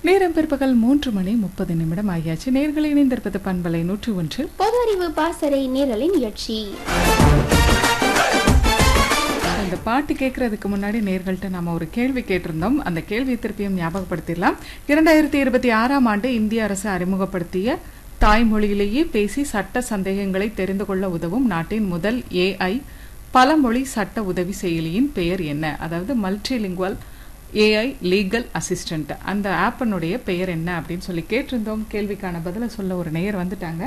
நேரம் பிற்பகல் மூன்று மணி முப்பது நிமிடம் ஆகியாச்சு நேர்களை இணைந்திருப்பது பண்பலை நூற்றி ஒன்று பொது அறிவு பாசறை நேரலை நிகழ்ச்சி இந்த பாட்டு கேட்கறதுக்கு முன்னாடி நேர்கள்ட்ட நாம ஒரு கேள்வி கேட்டிருந்தோம் அந்த கேள்வியை திருப்பியும் ஞாபகப்படுத்திடலாம் இரண்டாயிரத்தி இருபத்தி ஆறாம் ஆண்டு இந்திய அரசு அறிமுகப்படுத்திய தாய்மொழியிலேயே பேசி சட்ட சந்தேகங்களை தெரிந்து கொள்ள உதவும் நாட்டின் முதல் ஏஐ பலமொழி சட்ட உதவி செயலியின் பெயர் என்ன அதாவது மல்டிலிங்குவல் ஏஐ லீகல் அசிஸ்டன்ட் அந்த ஆப்பினுடைய பெயர் என்ன அப்படின்னு சொல்லி கேட்டிருந்தோம் கேள்விக்கான பதிலை சொல்ல ஒரு நேயர் வந்துட்டாங்க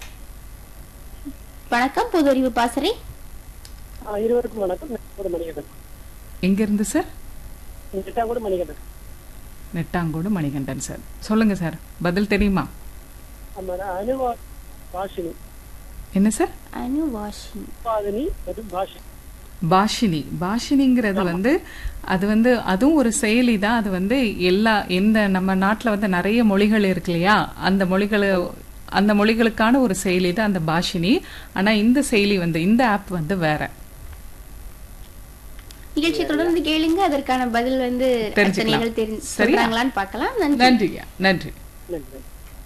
வணக்கம் பொது அறிவு பாசறை ஆ, இருவருக்கும் வணக்கம் நெட்டாங்கோடு மணிகண்டன் எங்கிருந்து சார் நெட்டாங்கோடு மணிகண்டன் நெட்டாங்கோடு மணிகண்டன் சார் சொல்லுங்க சார் பதில் தெரியுமா நம்ம அனுவா பாஷினி என்ன சார் அனுவாஷினி உபாதினி மற்றும் பாஷினி பாஷினி பாஷினிங்கிறது வந்து அது வந்து அதுவும் ஒரு செயலி தான் அது வந்து எல்லா எந்த நம்ம நாட்டில் வந்து நிறைய மொழிகள் இருக்கு இல்லையா அந்த மொழிகளை அந்த மொழிகளுக்கான ஒரு செயலி தான் அந்த பாஷினி ஆனா இந்த செயலி வந்து இந்த ஆப் வந்து வேற நிகழ்ச்சி தொடர்ந்து கேளுங்க அதற்கான பதில் வந்து அடுத்த தெரிஞ்சுக்கலாம். நிகழ் தெரிஞ்சு சரியா? சொல்றாங்களான்னு பார்க்கலாம் நன்றி நன்றியா நன்றி நன்றி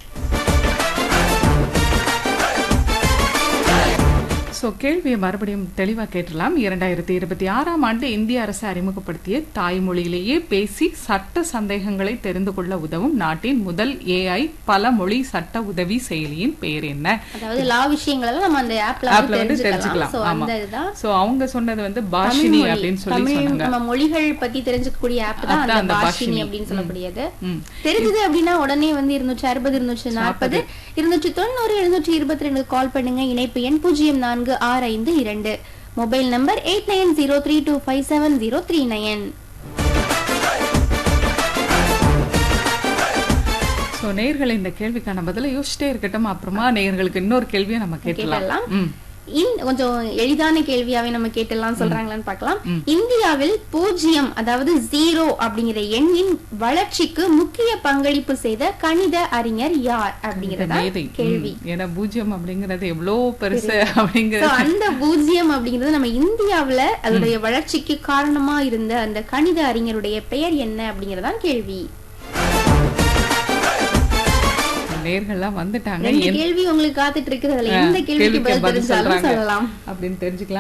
ஸோ கேள்வியை மறுபடியும் தெளிவாக கேட்டலாம் இரண்டாயிரத்தி இருபத்தி ஆறாம் ஆண்டு இந்திய அரசு அறிமுகப்படுத்திய தாய்மொழியிலேயே பேசி சட்ட சந்தேகங்களை தெரிந்து கொள்ள உதவும் நாட்டின் முதல் ஏஐ பல மொழி சட்ட உதவி செயலியின் பெயர் என்ன அதாவது லா விஷயங்கள் எல்லாம் நம்ம அந்த ஆப்ல ஆப்ல வந்து தெரிஞ்சுக்கலாம் தெரிஞ்சுக்கலாம் சோ ஆமா அந்த இதுதான் ஸோ அவங்க சொன்னது வந்து தமிழ் பாஷினி மொழி. அப்படின்னு சொல்லி தமிழ் சொன்னாங்க நம்ம மொழிகள் பத்தி தெரிஞ்சுக்கக்கூடிய ஆப் தான் அதான் அந்த அந்த பாஷினி பாஷினி. அப்படின்னு சொல்லக்கூடியது ம். தெரிஞ்சது அப்படின்னா உடனே வந்து இருநூற்றி அறுபது இருநூற்றி நாற்பது இருநூற்றி தொண்ணூறு எழுநூற்றி இருபத்தி ரெண்டு கால் பண்ணுங்க இணைப்பு எண் பூஜ்ஜியம் நான்கு ஆறு ஐந்து இரண்டு mobile number eight nine zero three two five seven zero three nine so நேயர்கள் இந்த கேள்விக்கான பதிலை யோசிச்சிட்டே இருக்கட்டும் அப்புறமா நேயர்களுக்கு இன்னொரு கேள்வியை நம்ம கேட்கலாம் கேட்டலாம் ம் இந்- கொஞ்சம் எளிதான கேள்வியாவே நம்ம கேட்டலாம் சொல்றாங்களான்னு பார்க்கலாம் இந்தியாவில் பூஜ்ஜியம் அதாவது ஜீரோ அப்படிங்கிற எண்ணின் வளர்ச்சிக்கு முக்கிய பங்களிப்பு செய்த கணித அறிஞர் யார் அப்படிங்கறதா மேதை கேள்வி ம். ஏன்னா பூஜ்ஜியம் அப்படிங்கிறது எவ்வளோ பெருசு அப்படிங்கிறது So, அந்த பூஜ்ஜியம் அப்படிங்கிறது நம்ம இந்தியாவுல அதோடைய வளர்ச்சிக்கு காரணமா இருந்த அந்த கணித அறிஞருடைய பெயர் என்ன அப்படிங்கறதான் கேள்வி நேர்கள்லாம் வந்துட்டாங்க ரெண்டு எந்த- கேள்வி உங்களுக்கு காத்துட்டு இருக்குது அதுல எந்த கேள்விக்கு கேள்விக்கு பதில் பதில் தெரிஞ்சாலும் சொல்றாங்க சொல்லலாம் அப்படின்னு தெரிஞ்சுக்கலாம்